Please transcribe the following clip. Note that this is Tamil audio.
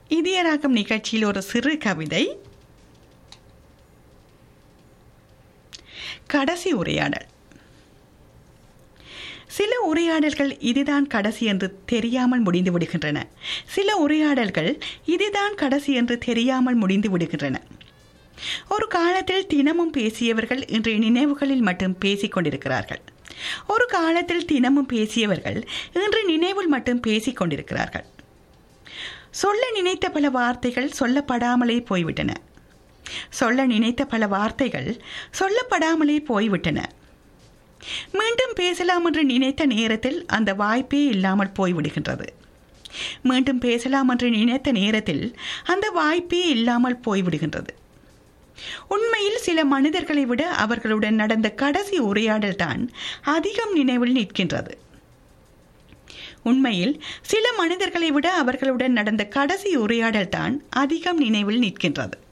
இதயராகம் நிகழ்ச்சியில் ஒரு சிறு கவிதை கடைசி உரையாடல் சில உரையாடல்கள் இதுதான் கடைசி என்று தெரியாமல் முடிந்து விடுகின்றன சில உரையாடல்கள் இதுதான் கடைசி என்று தெரியாமல் முடிந்து விடுகின்றன ஒரு காலத்தில் தினமும் பேசியவர்கள் இன்றைய நினைவுகளில் மட்டும் பேசிக் கொண்டிருக்கிறார்கள் ஒரு காலத்தில் தினமும் பேசியவர்கள் இன்று நினைவில் மட்டும் பேசிக் கொண்டிருக்கிறார்கள் சொல்ல நினைத்த பல வார்த்தைகள் சொல்லப்படாமலே போய்விட்டன சொல்ல நினைத்த பல வார்த்தைகள் சொல்லப்படாமலே போய்விட்டன மீண்டும் பேசலாம் என்று நினைத்த நேரத்தில் அந்த வாய்ப்பே இல்லாமல் போய்விடுகின்றது மீண்டும் பேசலாம் என்று நினைத்த நேரத்தில் அந்த வாய்ப்பே இல்லாமல் போய்விடுகின்றது உண்மையில் சில மனிதர்களை விட அவர்களுடன் நடந்த கடைசி உரையாடல் தான் அதிகம் நினைவில் நிற்கின்றது உண்மையில் சில மனிதர்களை விட அவர்களுடன் நடந்த கடைசி உரையாடல் தான் அதிகம் நினைவில் நிற்கின்றது